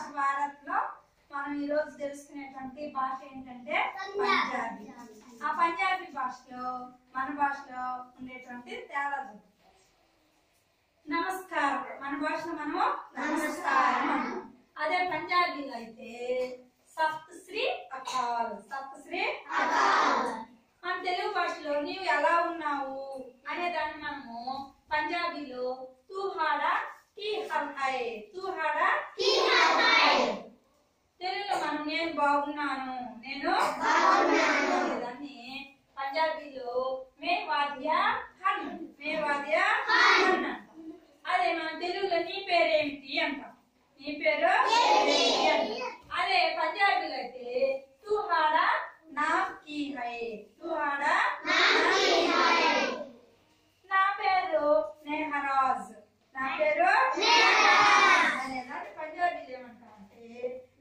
భారత్ లో మనం ఈ రోజు తెలుసుకునేటువంటి భాష ఏంటంటే పంజాబీ ఆ పంజాబీ భాషలో మన భాషలో ఉండేటువంటి తేడా చూద్దాం. నమస్కారం మన భాషలో మనము నమస్కారం అంటాం. అదే పంజాబీలో అయితే సప్త శ్రీ అకాల్ సప్త శ్రీ అకాల్ మన తెలుగు భాషలో నీవు ఎలా ఉన్నావు అనే దాన్ని మనము పంజాబీలో తూ హాడా కీ హల్ హై తూ హాడా తెలుగులో మనం నేను బాగున్నాను నేను దాన్ని పంజాబీలో మే వాద్య హన్ మే వాద్య హన్ అంటాం. అదే మన తెలుగులో నీ పేరేమిటి అంటాం నీ పేరు ఏమిటి అంటాం. అదే పంజాబీలో అయితే తూ హాడా నా కీ హై తూ హాడా నా కీ హై నా పేరు నెహరాజ్ నా పేరు అనేదాన్ని పంజాబీలో ఏమంటామంటే